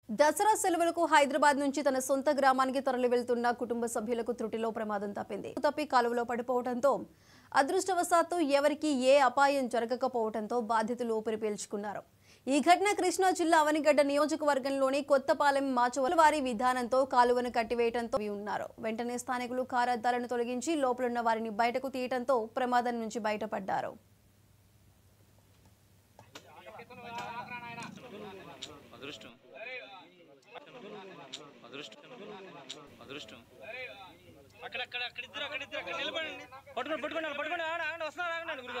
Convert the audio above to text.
దసరా సెలవులకు హైదరాబాద్ నుంచి తన సొంత గ్రామానికి తరలి వెళ్తున్న కుటుంబ సభ్యులకు త్రుటిలో ప్రమాదం తప్పింది తప్పి కాలువలో పడిపోవడంతో అదృష్టవశాత్తు ఎవరికి ఏ అపాయం జరగకపోవడంతో బాధితులు ఊపిరి పీల్చుకున్నారు ఈ ఘటన కృష్ణా జిల్లా అవనిగడ్డ నియోజకవర్గంలోని కొత్తపాలెం మాచవల వారి విధానంతో కాలువను కట్టివేయడంతో అవి ఉన్నారు వెంటనే స్థానికులు కారద్దాలను తొలగించి లోపలున్న వారిని బయటకు తీయడంతో ప్రమాదం నుంచి బయటపడ్డారు అదృష్టం అదృష్టం అదృష్టం అక్కడ అక్కడ అక్కడ ఇద్దరు అక్కడ ఇద్దరు అక్కడ నిలబడండి పట్టుకోండి పట్టుకోండి పట్టుకోండి ఆగండి ఆగండి వస్తున్నారు ఆగండి గురుగారు